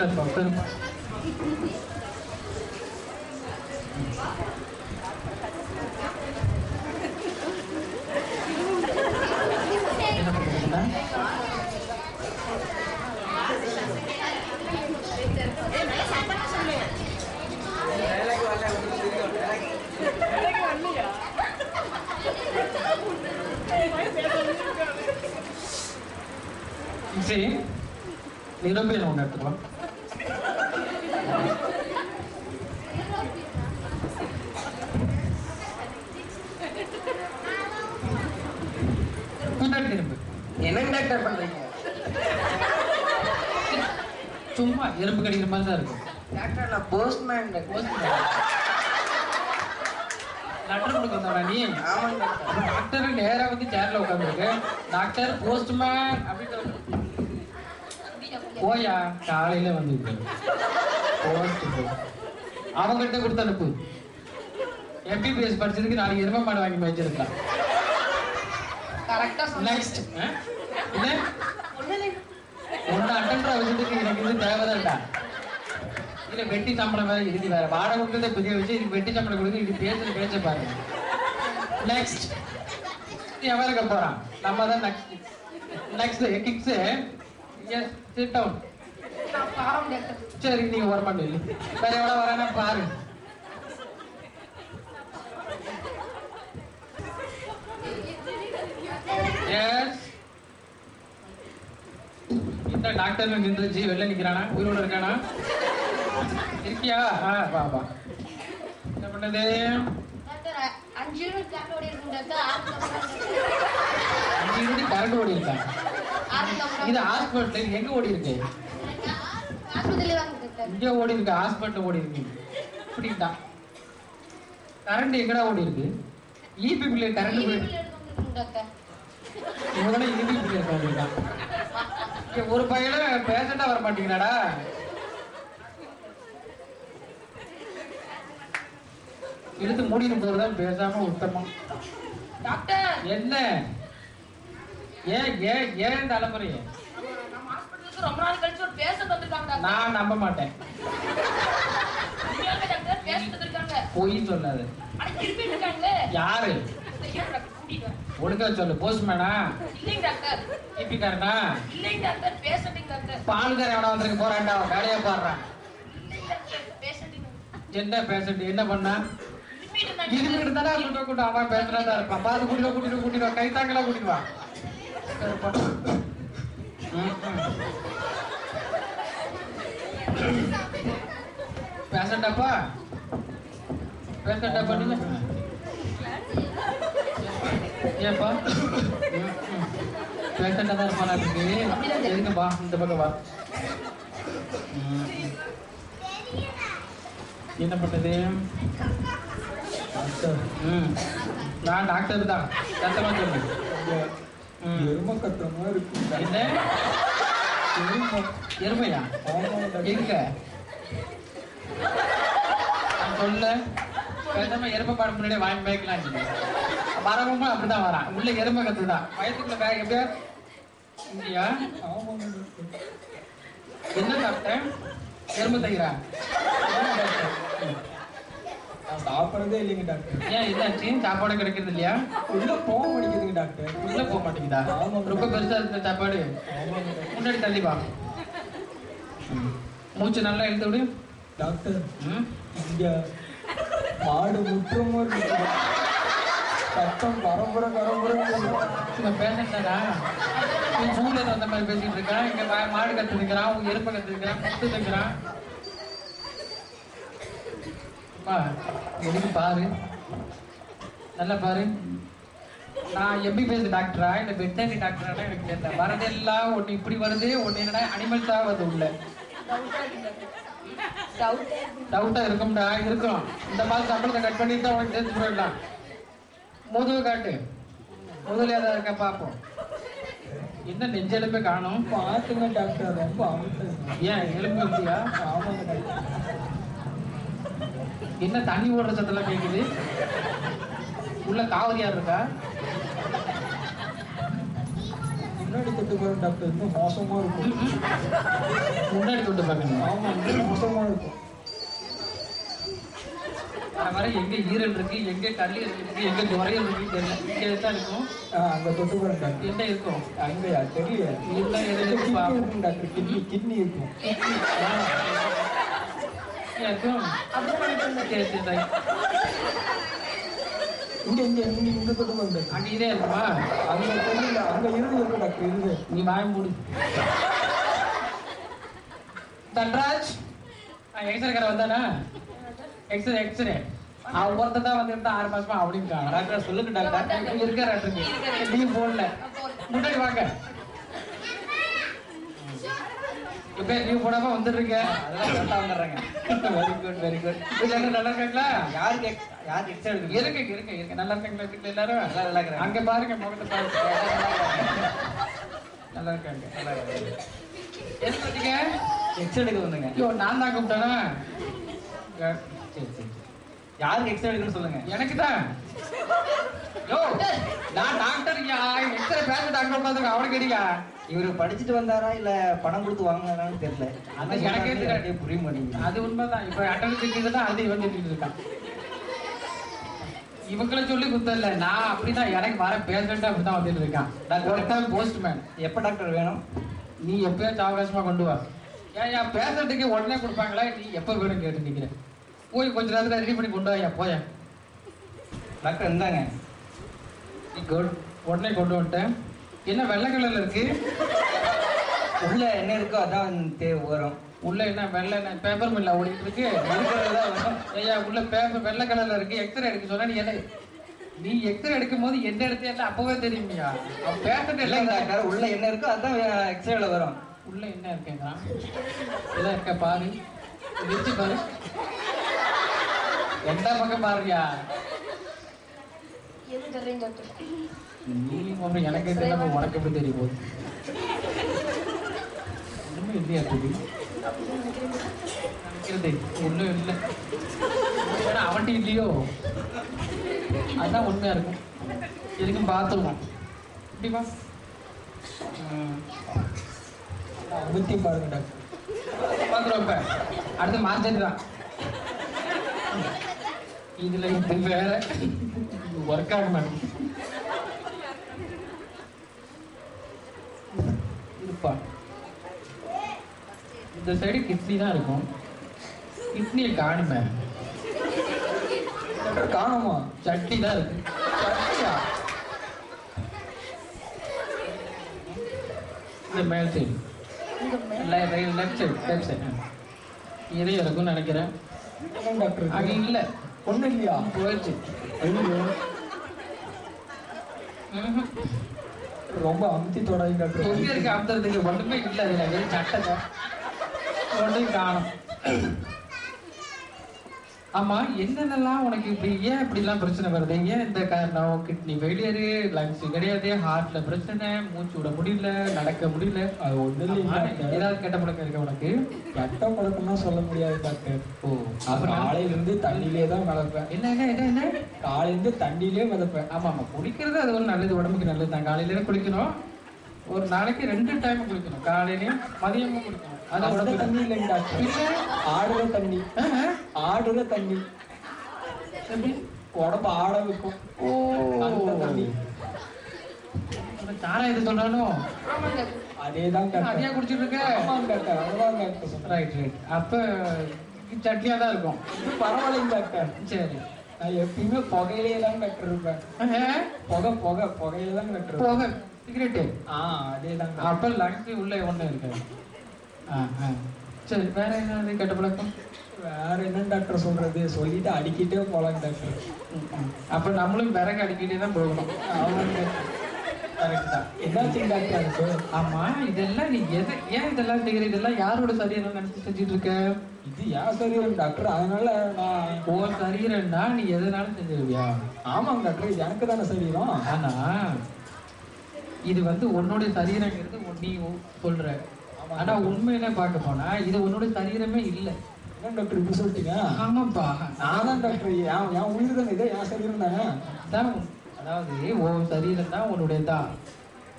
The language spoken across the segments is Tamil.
உட்காருப்பா உட்காருப்பா என்ன பண்ணுறீங்களா சரி நிரம்பியல் ஒன்று எடுத்துக்கலாம் முன்னாடி திரும்பு என்னங்க டாக்டர் பண்றீங்க சும்மா எறும்பு கடிக்கிற மாதிரி தான் இருக்கும் டாக்டர் நான் போஸ்ட்மேன் டாக்டர் லெட்டர் கொடுக்க வந்தவனா நீ ஆமாங்க டாக்டர் டாக்டர் நேரா வந்து சேர்ல உட்காந்துருக்கு டாக்டர் போஸ்ட்மேன் அப்படின்னு போயா காலையில வந்து போஸ்ட் அவங்ககிட்ட கொடுத்து அனுப்பு எம்பிபிஎஸ் படிச்சதுக்கு நாளைக்கு எருமை மாடு வாங்கி வச்சிருக்கலாம் கரெக்டா நெக்ஸ்ட் என்ன ஒன்னு அட்டெண்டரா வச்சதுக்கு எனக்கு இது தேவைதான்டா இல்ல வெட்டி சம்பளம் வேற இது வேற வாடகை கொடுத்ததே பெரிய விஷயம் இதுக்கு வெட்டி சம்பளம் கொடுத்து இது பேசுறது பேச பாருங்க நெக்ஸ்ட் எவன் இருக்க போறான் நம்ம தான் நெக்ஸ்ட் நெக்ஸ்ட் கிக்ஸ் எஸ் சிட் டவுன் சரி நீங்க வர மாட்டீங்க வேற எவ்வளவு வரானா பாரு எஸ் இந்த டாக்டர் நின்றுச்சு வெளில நிக்கிறானா உயிரோட இருக்கானா இருக்கியா ஆ வா வா என்ன பண்ணது டாக்டர் அஞ்சு யூனிட் கரண்ட் ஓடி இருக்கும் டாக்டர் ஆறு அஞ்சு யூனிட் கரண்ட் ஓடி இருக்கா இது ஹாஸ்பிட்டல் எங்க ஓடி இருக்கு ஆஸ்பத்திரியில வாங்க டாக்டர் இங்க ஓடி இருக்கு ஹாஸ்பிட்டல் ஓடி இருக்கு இப்படிதான் கரண்ட் எங்கடா ஓடி இருக்கு இபி பில் கரண்ட் பில் ஈவினிங்ல எடுத்து வந்துருக்கும் டாக்டர் இவங்கள இபி பில் இருக்காங்க இங்க ஒரு பையன பேஷண்டா வர மாட்டீங்களாடா இழுத்து மூடிட்டு போறதுதான் பேசாம உத்தமம் டாக்டர் என்ன ஏன் ஏன் ஏன் தலைமுறைய நம்ம ஹாஸ்பிட்டலுக்கு ரொம்ப நாள் கழிச்சு ஒரு பேஷண்ட் வந்திருக்காங்க டாக்டர் நான் நம்ப மாட்டேன் உண்மையாலுமே டாக்டர் பேஷண்ட் வந்திருக்காங்க பொய் சொல்லாது ஆனா திருப்பி இருக்காங்களே யாரு ஐயா டாக்டர் கூட்டிட்டு வரேன். ஒழுங்கா சொல்லு போஸ்ட்மேனா இல்லைங்க டாக்டர் டிபிக்காரனா இல்லைங்க டாக்டர் பேஷண்ட்டுங்க டாக்டர் பால்காரன் எவனா வந்திருக்கு போறான்டா அவன் வேலையா பாடுறான் இல்லைங்க டாக்டர் பேஷண்ட்டுங்க என்ன பேசட்டு என்ன பண்ணா திரும்பிட்டு இது வீடு தானே கூட்ட கூட்ட அவன் பேசுறதா இருப்பான் பாது கூட்டிட்டு கூட்டிட்டு கூட்டிட்டு வா கை தாங்களா கூட்டிட்டு வா சரிப்பா. ம், ம். பேசண்டாப்பா பேசண்டாப்பா நீங்க ஏப்பா பேசண்டா தான் இருப்பானா இருக்கு எதுக்கு வா இந்த பக்கம் வா ம், ம். என்ன பண்ணது ம் நான் டாக்டர் தான் சத்தமா சொல்லு ம். எரும கத்துற மாதிரி இருக்கு என்ன எருமை எருமையா எங்க நான் சொல்ல பேசாம எருமை பாடம் முன்னாடியே வாங்கி வைக்கலாம் வரவும் அப்படிதான் வரான் உள்ள எருமை கத்துதான் வயசுக்குள்ள பேக் எப்படியா இங்கயா ஆமாங்க என்ன டாக்டர் எருமை தைக்கிறா நான் சாப்பிட்றதே இல்லைங்க டாக்டர் ஏன் என்னாச்சு சாப்பாடு கிடைக்கிறது இல்லையா உள்ள போக மாட்டேங்குதுங்க டாக்டர் உள்ள போக மாட்டேங்குதா ஆமாம். ரொம்ப பெருசா இருக்கிற சாப்பாடு ஆமாங்க டாக்டர். முன்னாடி தள்ளி வா மூச்சு நல்லா இழுத்து விடு டாக்டர் ம். இங்க மாடு முற்றுமோ இருக்கு சத்தம் பரம்பரை பரம்பரை இவன் பேசுறா நீ சூழ்நிலை வந்த மாதிரி பேசிட்டு இருக்கான் இங்க மா- மாடு கத்து நிக்கிறான் உங்க எருப்பை கத்து நிக்கிறான் முத்து நிக்கிறான் அப்பா, எதுக்கு பாரு நல்லா பாரு நான் எம்பிபிஎஸ் டாக்டரா இல்ல வெட்டரி டாக்டரா எனக்கு தெரியல வரதெல்லாம் ஒண்ணு இப்படி வருது ஒண்ணு என்னடா அனிமல்ஸா வருது உள்ள டவுட்டா இருக்கும்டா இருக்கும் இந்த மாதிரி சம்பளத்தை கட் பண்ணிட்டு தான் உனக்கு சேர்த்து போயிடலாம் முதுகு காட்டு முதல்ல ஏதாவது இருக்கா பார்ப்போம் என்ன நெஞ்செலும்பே காணும் பார்த்துங்க டாக்டர் ரொம்ப அமுத்துங்க ஏன் எலும்பு இல்லையா ஆமாங்க டாக்டர் என்ன தண்ணி ஓடுற சத்தெல்லாம் கேக்குது உள்ள காவரியா இருக்கா முன்னாடி தொட்டு பாருங்க டாக்டர் இன்னும் மோசமா இருக்கும் முன்னாடி தொட்டு பார்க்கணும் ஆமா இன்னும் மோசமா இருக்கும் வர வர எங்க ஈரல் இருக்கு எங்க கல்லீரல் இருக்கு எங்க நுரையல் இருக்கு தெரியல இங்க தான் இருக்கும் ஆ, அங்க தொட்டு பாருங்க டாக்டர் என்ன இருக்கும் அங்கயா தெரியல இல்ல, எது கிட்னி இருக்குப்பா? இருக்கும் டாக்டர் கிட்னி கிட்னி இருக்கும் இருக்கும் சரி, சரி, சரி. இங்க இங்க இங்க இங்க தொட்டு பாருங்க டாக்டர் அங்க இதே இருக்குமா அங்க தெரியல அங்க இருந்து இருக்கு டாக்டர் இருந்து நீ வாய மூடு தன்ராஜ் எக்ஸ்ரே வந்தானா எக்ஸ்ரே எக்ஸ்ரே அவன் ஒருத்தன் தான் வந்து இருந்தா ஆறு மாசமா அவனையும் காணும் டாக்டர் சொல்லுங்க டாக்டர் இங்க இருக்காரு நீ போடல முன்னாடி வாங்க இப்ப லீவ் போடாம வந்துடுறீங்க அதெல்லாம் கரெக்டா வந்துடுறாங்க வெரி குட் வெரி குட் வீட்டுல எல்லாரும் நல்லா இருக்காங்களா யாருக்கு ex- யாருக்கு எக்ஸ்ட்ரா எடுக்குது இருங்க இருங்க இருங்க நல்லா இருக்காங்களா வீட்டுல எல்லாரும் நல்லா நல்லா இருக்கிறாங்க. அங்க பாருங்க முகத்தை பாருங்க நல்லா இருக்காங்க நல்லா இருக்காங்க எதுக்கு வந்தீங்க எக்ஸ்ட்ரா எடுக்க வந்தீங்க ஐயோ நான் தான் கூப்பிட்டேனா சரி சரி சரி. யாருக்கு எக்ஸ்ட்ரா எடுக்கணும்னு சொல்லுங்க எனக்கு தான் யோ நான் டாக்டர் எக்ஸ்ரே பேச டாக்டர் உட்காந்துருக்க அவனுக்கு அடிக்கா இவரு படிச்சுட்டு வந்தாரா இல்ல பணம் கொடுத்து வாங்கினாரான்னு தெரியல அது எனக்கே தெரியாது. எனக்கே புரிய மாட்டேங்குது அது உண்மைதான் இப்ப அட்டல் திட்டிட்டு அது இவன் திட்டிட்டு இருக்கான் இவங்களை சொல்லி குத்தல நான் அப்படிதான் எனக்கு வர பேஷண்ட் அப்படிதான் வந்துட்டு இருக்கான் நான் ஒருத்தன் போஸ்ட்மேன் எப்ப டாக்டர் வேணும் நீ எப்பயாச்சும் அவகாசமா கொண்டு வா ஏன் என் பேஷண்ட்டுக்கு உடனே கொடுப்பாங்களா நீ எப்ப வேணும் கேட்டு நிக்கிறேன் போய் கொஞ்ச நேரத்துல ரெடி பண்ணி கொண்டு வாயா போயா டாக்டர் இந்தாங்க நீ குட் உடனே கொண்டு வந்துட்டேன் என்ன வெள்ளை கலர்ல இருக்கு உள்ள என்ன இருக்கோ அதான் தேவை வரும் உள்ள என்ன வெள்ளை என்ன பேப்பர் மில்ல ஓடிட்டு இருக்கு இருக்கிறதுதான் வரும் ஐயா உள்ள பேப்பர் வெள்ளை கலர்ல இருக்கு எக்ஸ்ரே எடுக்க சொன்னா நீ என்ன நீ எக்ஸ்ரே எடுக்கும் போது எந்த இடத்துல என்ன அப்பவே தெரியுமியா அவன் பேஷண்ட் இல்லைங்க எல்லாம் டாக்டர் உள்ள என்ன இருக்கோ அதான் எக்ஸ்ரேல வரும் உள்ள என்ன இருக்கேங்கிறான் எல்லாம் இருக்க பாரு வச்சு பாரு எந்த பக்கம் பாருயா எது தெரியும் டாக்டர் நீ ஒன்றும் எனக்கே தெரியாம உனக்கு எப்படி தெரிய போகுது ஒண்ணுமே இல்லையா துடி நினைக்கிறது ஒண்ணும் இல்லை ஏன்னா அவன்கிட்ட இல்லையோ அதுதான் உண்மையா இருக்கும் எதுக்கும் பார்த்துருவோம் இப்படிப்பா அமுத்தி பாருங்க டாக்டர் பார்த்துருவோம் இப்ப அடுத்து மார்ஜெட் தான் இதுல இது வேற ஒர்க் ஆக மாட்டேங்குது இருப்பா இந்த சைடு கிட்னி தான் இருக்கும் கிட்னியை காணுமே டாக்டர் காணுமா சட்னி தான் இருக்கு சட்டியா? இந்த மேல் side left side left side இதையும் இருக்கும்னு நினைக்கிறேன் என்ன டாக்டர் அங்க இது? இல்ல ஒண்ணும் இல்லையா போயிடுச்சு ஐயோ ம்ஹும். ரொம்ப அமுத்தி தொடாதீங்க எங்க டாக்டர் இருக்கு அமுத்துறதுக்கு ஒண்ணுமே இல்ல அதுல வெறும் சட்டை தான் ஒன்றையும் காணும் ஆமா என்னென்னலாம் உனக்கு இப்படி ஏன் இப்படி எல்லாம் பிரச்சனை வருது ஏன் இந்த காரணம் கிட்னி ஃபெயிலியரு லங்ஸ் கிடையாது ஹார்ட்ல பிரச்சனை மூச்சு விட முடியல நடக்க முடியல அது ஒண்ணும் இல்லைங்க ஆமா, டாக்டர் ஏதாவது கெட்ட பழக்கம் இருக்க உனக்கு கட்ட பழக்கம்னா சொல்ல முடியாது டாக்டர் ஓ அப்புறம் காலையில இருந்து தண்ணியிலே தான் மிதப்பேன் என்ன என்ன என்ன என்ன காலையில இருந்து தண்ணியிலே மிதப்பேன் ஆமா ஆமா குளிக்கிறது அது ஒரு நல்லது உடம்புக்கு நல்லது தான் காலையில குளிக்கணும் ஒரு நாளைக்கு ரெண்டு டைம் குளிக்கணும் காலையிலயும் மதியமும் குளிக்கணும் அது அந்த உடம்புக்கு தண்ணி இல்லைங்க டாக்டர் பின்ன? ஆடுற தண்ணி ஆஹா. ஆடுற தண்ணி எப்படி? உடம்பு ஆட வைக்கும் ஓ அந்த தண்ணி அந்த சாராயத்தை சொல்றானோ ஆமாம் டாக்டர் அதேதான் அதையா டாக்டர் குடிச்சிட்டு இருக்க ஆமாங்க டாக்டர் அதுதான் டாக்டர் சொல்றேன் ரைட் ரைட் அப்ப சட்னியா தான் இருக்கும் இது பரவாயில்லைங்க டாக்டர் சரி நான் எப்பயுமே புகையிலே தான் டாக்டர் இருப்பேன் ஆஹா. புகை புகை புகையில தான் டாக்டர் இருப்பேன். போக சிகரெட்டு ஆ அதேதான் அப்ப லங்ஸ் உள்ள ஒண்ணு இருக்கு ஆ, ஆ. சரி வேற என்ன கெட்ட பழக்கம் வேற என்ன டாக்டர் சொல்றது சொல்லிட்டு அடிக்கிட்டே போலாம் டாக்டர் ம், ம். அப்ப நம்மளும் விறகு அடிக்கிட்டே தான் போகணும் ஆமாங்க கரெக்ட் தான் என்னாச்சுங்க டாக்டர் அதுக்கு ஆமா இதெல்லாம் நீ எது ஏன் இதெல்லாம் செய்கிற இதெல்லாம் யாரோட சரீரம் நினைச்சு செஞ்சுட்டு இருக்க இது ஏன் சரீரம் டாக்டர் அதனால நான் உன் சரீரம்னா நீ எதனாலும் செஞ்சிருவியா ஆமாங்க டாக்டர் இது எனக்கு தானே சரீரம் ஆனா இது வந்து உன்னோட சரீரங்கிறது உன் நீ சொல்ற ஆனா உண்மையில பார்க்க போனா இது உன்னோட சரீரமே இல்ல என்ன டாக்டர் இப்படி சொல்லிட்டீங்க ஆமாப்பா நான் தான் டாக்டர் என் என் உயிர் தானே இதே என் சரீரம் தானே அதான் உன்- அதாவது உன் சரீரம் தான் உன்னுடைய தான்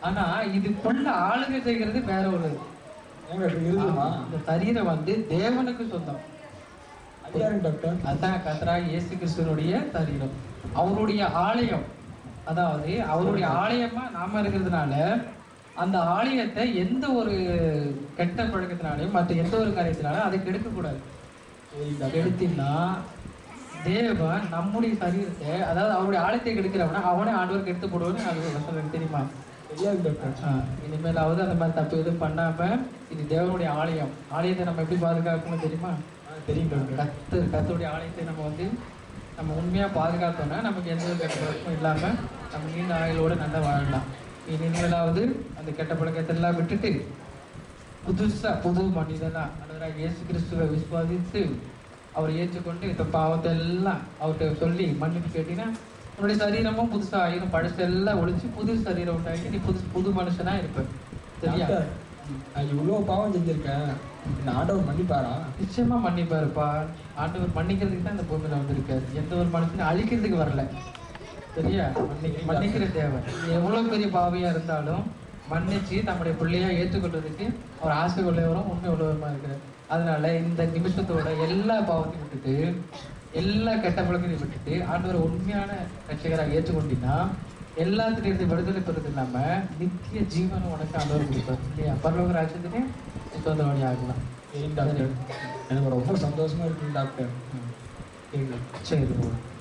ஆனா இதுக்குள்ள ஆளுகை செய்கிறது வேற ஒரு ஏங்க இப்படி இருக்குமா இந்த சரீரம் வந்து தேவனுக்கு சொந்தம் அது யாருங்க டாக்டர் அதான் கத்ரா இயேசு கிறிஸ்துவனுடைய சரீரம் அவருடைய ஆலயம் அதாவது அவருடைய ஆலயமா நாம இருக்கிறதுனால அந்த ஆலயத்தை எந்த ஒரு கெட்ட பழக்கத்தினாலையும் மற்ற எந்த ஒரு காரியத்தினாலும் அதை கெடுக்க கூடாது சரி டாக்டர் கெடுத்தினா தேவன் நம்முடைய சரீரத்தை அதாவது அவருடைய ஆலயத்தை கெடுக்கிறவன அவனே ஆண்டவர் கெடுத்து போடுவான்னு அது ஒரு வசனம் இருக்கு தெரியுமா தெரியாது டாக்டர் ஆ, இனிமேலாவது அந்த மாதிரி தப்பு எதுவும் பண்ணாம இது தேவனுடைய ஆலயம் ஆலயத்தை நம்ம எப்படி பாதுகாக்கணும் தெரியுமா ஆ தெரியும் டாக்டர் கத்து கத்துடைய ஆலயத்தை நம்ம வந்து நம்ம உண்மையா பாதுகாத்தோம்னா நமக்கு எந்த ஒரு கெட்ட பழக்கமும் இல்லாம நம்ம நீண்ட ஆயுளோட நல்லா வாழலாம் இனிமேலாவது அந்த கெட்ட பழக்கத்தை எல்லாம் விட்டுட்டு புதுசா புது மனிதனா அன்றவராக இயேசு கிறிஸ்துவை விசுவாசித்து அவரை ஏற்றுக்கொண்டு இந்த பாவத்தை எல்லாம் அவர்கிட்ட சொல்லி மன்னிப்பு கேட்டீங்கன்னா உன்னுடைய சரீரமும் புதுசா ஆயிரும் பழசெல்லாம் ஒழிச்சு புது சரீரம் உண்டாகி நீ புது புது மனுஷனா இருப்ப சரியா டாக்டர் நான் இவ்வளவு பாவம் செஞ்சிருக்கேன் இந்த ஆண்டவர் மன்னிப்பாரா நிச்சயமா மன்னிப்பாருப்பா ஆண்டவர் மன்னிக்கிறதுக்கு தான் இந்த பூமியில வந்திருக்காரு எந்த ஒரு மனுஷனும் அழிக்கிறதுக்கு வரல சரியா மன்னிக்க மன்னிக்கிற தேவை நீ எவ்வளவு பெரிய பாவியா இருந்தாலும் மன்னிச்சு தம்முடைய பிள்ளையா ஏற்றுக்கொள்றதுக்கு அவர் ஆசை உள்ளவரும் உண்மை உள்ளவருமா இருக்கிறார் அதனால இந்த நிமிஷத்தோட எல்லா பாவத்தையும் விட்டுட்டு எல்லா கெட்ட பழக்கத்தையும் விட்டுட்டு ஆண்டவரை உண்மையான ரட்சகராக ஏற்றுக்கொண்டீங்கன்னா எல்லாத்திலிருந்து விடுதலை பெறுறது இல்லாம நித்திய ஜீவனம் உனக்கு ஆண்டவர் கொடுப்பார் இல்லையா பரலோக ராஜ்யத்திலே சொந்தவாணி ஆகலாம் சரி டாக்டர் எனக்கு ரொம்ப சந்தோஷமா இருக்கு டாக்டர் சரி